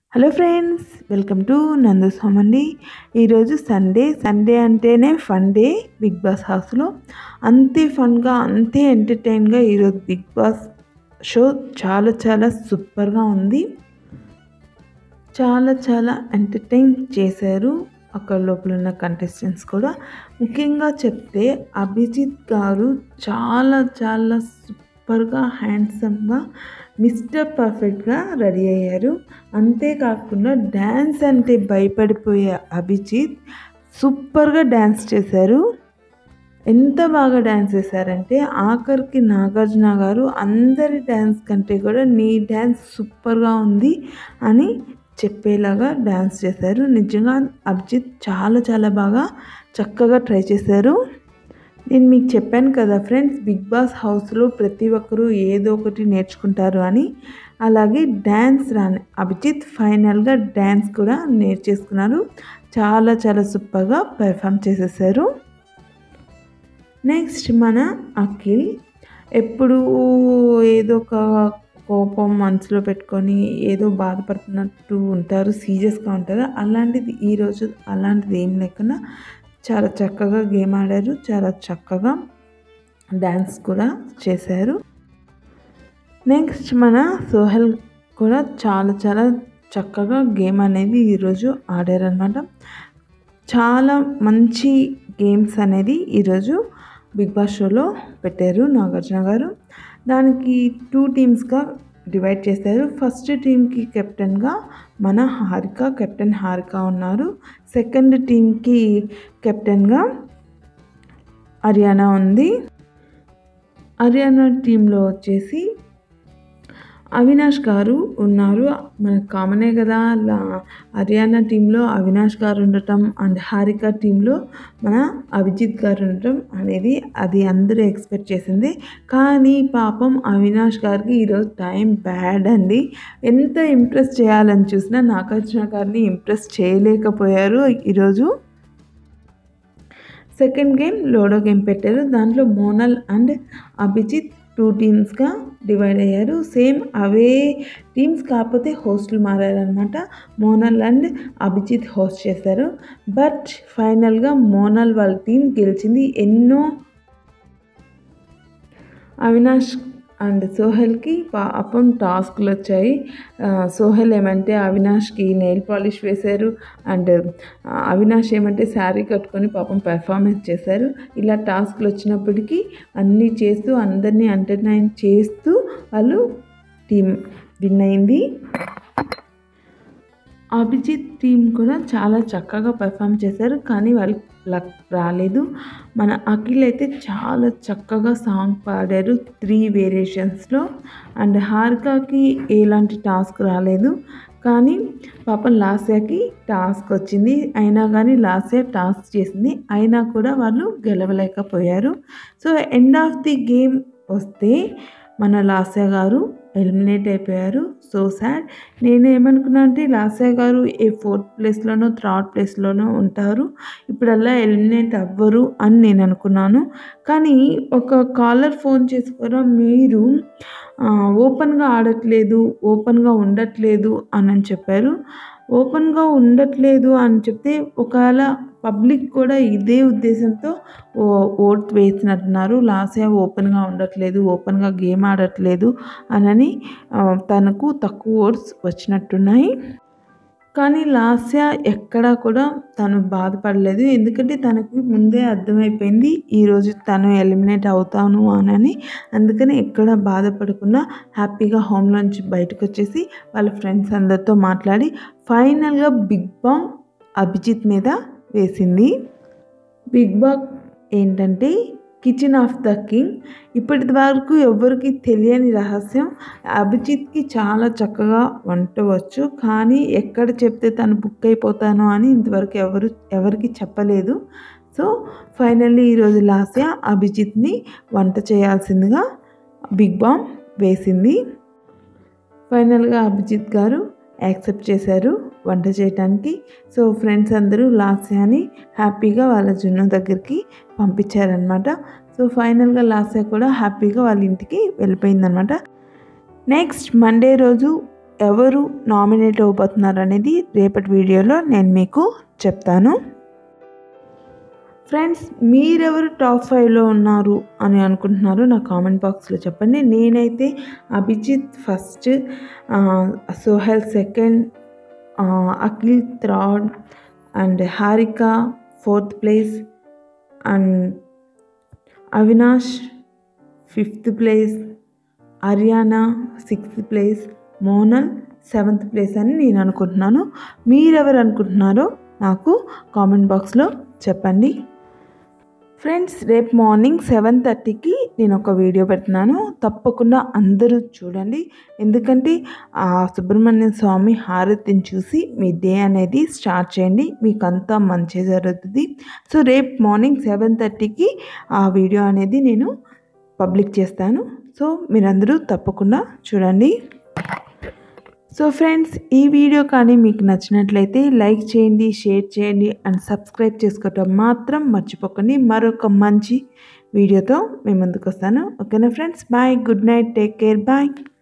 hello friends welcome to Nandu అండి ఈరోజు Sunday Sunday అంటేనే ఫన్ డే బిగ్ బాస్ హౌస్లో అంతే ఫన్గా అంతే ఎంటర్టైన్గా ఈరోజు బిగ్ బాస్ షో చాలా చాలా సూపర్గా ఉంది చాలా చాలా ఎంటర్టైన్ చేశారు అక్కడ లోపల ఉన్న కంటెస్టెంట్స్ కూడా ముఖ్యంగా చెప్తే అభిజిత్ గారు చాలా చాలా సూపర్గా హ్యాండ్సమ్గా మిస్టర్ పర్ఫెక్ట్గా రెడీ అయ్యారు అంతేకాకుండా డ్యాన్స్ అంటే భయపడిపోయే అభిజిత్ సూపర్గా డ్యాన్స్ చేశారు ఎంత బాగా డ్యాన్స్ చేశారంటే ఆఖరికి నాగార్జున గారు అందరి డ్యాన్స్ కంటే కూడా నీ డ్యాన్స్ సూపర్గా ఉంది అని చెప్పేలాగా డ్యాన్స్ చేశారు నిజంగా అభిజిత్ చాలా చాలా బాగా చక్కగా ట్రై చేశారు నేను మీకు చెప్పాను కదా ఫ్రెండ్స్ బిగ్ బాస్ హౌస్లో ప్రతి ఒక్కరూ ఏదో ఒకటి నేర్చుకుంటారు అని అలాగే డ్యాన్స్ రాని అభిజిత్ ఫైనల్గా డ్యాన్స్ కూడా నేర్చేసుకున్నారు చాలా చాలా సూపర్గా పెర్ఫామ్ చేసేసారు నెక్స్ట్ మన అఖిల్ ఎప్పుడు ఏదో ఒక కోపం మనసులో పెట్టుకొని ఏదో బాధపడుతున్నట్టు ఉంటారు సీరియస్గా ఉంటారు అలాంటిది ఈరోజు అలాంటిది ఏం లేకుండా చాలా చక్కగా గేమ్ ఆడారు చాలా చక్కగా డ్యాన్స్ కూడా చేశారు నెక్స్ట్ మన సోహెల్ కూడా చాలా చాలా చక్కగా గేమ్ అనేది ఈరోజు ఆడారనమాట చాలా మంచి గేమ్స్ అనేది ఈరోజు బిగ్ బాస్ షోలో పెట్టారు నాగార్జున గారు దానికి టూ టీమ్స్గా డివైడ్ చేశారు ఫస్ట్ టీంకి కెప్టెన్గా మన హారిక కెప్టెన్ హారిక ఉన్నారు సెకండ్ టీంకి కెప్టెన్గా హర్యానా ఉంది హర్యానా టీంలో వచ్చేసి అవినాష్ గారు ఉన్నారు మనకు కామనే కదా అలా హర్యానా టీంలో అవినాష్ గారు ఉండటం అండ్ హారిక టీంలో మన అభిజిత్ గారు ఉండటం అనేది అది అందరూ ఎక్స్పెక్ట్ చేసింది కానీ పాపం అవినాష్ గారికి ఈరోజు టైం బ్యాడ్ అండి ఎంత ఇంప్రెస్ చేయాలని చూసినా నాగార్జున గారిని ఇంప్రెస్ చేయలేకపోయారు ఈరోజు సెకండ్ గేమ్ లోడో గేమ్ పెట్టారు దాంట్లో మోనల్ అండ్ అభిజిత్ టూ టీమ్స్గా డివైడ్ అయ్యారు సేమ్ అవే టీమ్స్ కాకపోతే హోస్టులు మారారనమాట మోనల్ అండ్ అభిజిత్ హోస్ట్ చేశారు బట్ ఫైనల్గా మోనల్ వాళ్ళ టీం గెలిచింది ఎన్నో అవినాష్ అండ్ సోహెల్కి పాపం టాస్క్లు వచ్చాయి సోహెల్ ఏమంటే అవినాష్కి నెయిల్ పాలిష్ వేశారు అండ్ అవినాష్ ఏమంటే శారీ కట్టుకొని పాపం పెర్ఫార్మెన్స్ చేశారు ఇలా టాస్క్లు వచ్చినప్పటికీ అన్నీ చేస్తూ అందరినీ ఎంటర్టైన్ చేస్తూ వాళ్ళు టీం విన్ అయింది అభిజిత్ టీం కూడా చాలా చక్కగా పెర్ఫామ్ చేశారు కానీ వాళ్ళకి లక్ రాలేదు మన అఖిల్ అయితే చాలా చక్కగా సాంగ్ పాడారు త్రీ వేరియేషన్స్లో అండ్ హారికాకి ఎలాంటి టాస్క్ రాలేదు కానీ పాపం లాస్యాకి టాస్క్ వచ్చింది అయినా కానీ లాస్యా టాస్క్ చేసింది అయినా కూడా వాళ్ళు గెలవలేకపోయారు so end of the game వస్తే మన లాస్యా గారు ఎలిమినేట్ అయిపోయారు సో సాడ్ నేను ఏమనుకున్నా అంటే లాస్యా గారు ఏ ఫోర్త్ ప్లేస్లోనో థర్డ్ ప్లేస్లోనో ఉంటారు ఇప్పుడల్లా ఎలిమినేట్ అవ్వరు అని నేను అనుకున్నాను కానీ ఒక కాలర్ ఫోన్ చేసి కూడా మీరు ఓపెన్గా ఆడట్లేదు ఓపెన్గా ఉండట్లేదు అని చెప్పారు ఓపెన్గా ఉండట్లేదు అని చెప్తే ఒకవేళ పబ్లిక్ కూడా ఇదే ఉద్దేశంతో ఓట్ వేసినట్టున్నారు లాస్యా ఓపెన్గా ఉండట్లేదు ఓపెన్గా గేమ్ ఆడట్లేదు అనని తనకు తక్కువ ఓట్స్ వచ్చినట్టున్నాయి కానీ లాస్య ఎక్కడా కూడా తను బాధపడలేదు ఎందుకంటే తనకి ముందే అర్థమైపోయింది ఈరోజు తను ఎలిమినేట్ అవుతాను అనని అందుకని ఎక్కడ బాధపడకుండా హ్యాపీగా హోమ్లోంచి బయటకు వచ్చేసి వాళ్ళ ఫ్రెండ్స్ అందరితో మాట్లాడి ఫైనల్గా బిగ్ బాంగ్ అభిజిత్ మీద వేసింది బిగ్ బాగ్ ఏంటంటే కిచెన్ ఆఫ్ ద కింగ్ ఇప్పటి వరకు ఎవరికి తెలియని రహస్యం అభిజిత్కి చాలా చక్కగా వంట వచ్చు కానీ ఎక్కడ చెప్తే తను బుక్ అయిపోతాను అని ఇంతవరకు ఎవరు ఎవరికి చెప్పలేదు సో ఫైనల్లీ ఈరోజు లాస్య అభిజిత్ని వంట చేయాల్సిందిగా బిగ్ బామ్ వేసింది ఫైనల్గా అభిజిత్ గారు యాక్సెప్ట్ చేశారు వంట చేయడానికి సో ఫ్రెండ్స్ అందరూ లాస్యాని హ్యాపీగా వాళ్ళ జున్ను దగ్గరికి పంపించారనమాట సో ఫైనల్గా లాస్యా కూడా హ్యాపీగా వాళ్ళ ఇంటికి వెళ్ళిపోయిందనమాట నెక్స్ట్ మండే రోజు ఎవరు నామినేట్ అవ్వబోతున్నారు అనేది రేపటి వీడియోలో నేను మీకు చెప్తాను ఫ్రెండ్స్ మీరెవరు టాప్ ఫైవ్లో ఉన్నారు అని అనుకుంటున్నారు నా కామెంట్ బాక్స్లో చెప్పండి నేనైతే Abhijeet first Sohel second Akhil third and Harika fourth place and Avinash fifth place Ariyana sixth place Monal seventh place అని నేను అనుకుంటున్నాను మీరెవరు అనుకుంటున్నారో నాకు కామెంట్ బాక్స్లో చెప్పండి ఫ్రెండ్స్ రేపు మార్నింగ్ సెవెన్ థర్టీకి నేను ఒక వీడియో పెడుతున్నాను తప్పకుండా అందరూ చూడండి ఎందుకంటే ఆ సుబ్రహ్మణ్య స్వామి హారతిని చూసి మీ డే అనేది స్టార్ట్ చేయండి మీకు అంతా మంచి జరుగుతుంది సో రేపు మార్నింగ్ సెవెన్ థర్టీకి ఆ వీడియో అనేది నేను పబ్లిక్ చేస్తాను సో మీరందరూ తప్పకుండా చూడండి సో ఫ్రెండ్స్ ఈ వీడియో కానీ మీకు నచ్చినట్లయితే లైక్ చేయండి షేర్ చేయండి అండ్ సబ్స్క్రైబ్ చేసుకోవటం మాత్రం మర్చిపోకండి మరొక మంచి వీడియోతో మేము ముందుకు వస్తాను ఓకేనా friends bye good night take care bye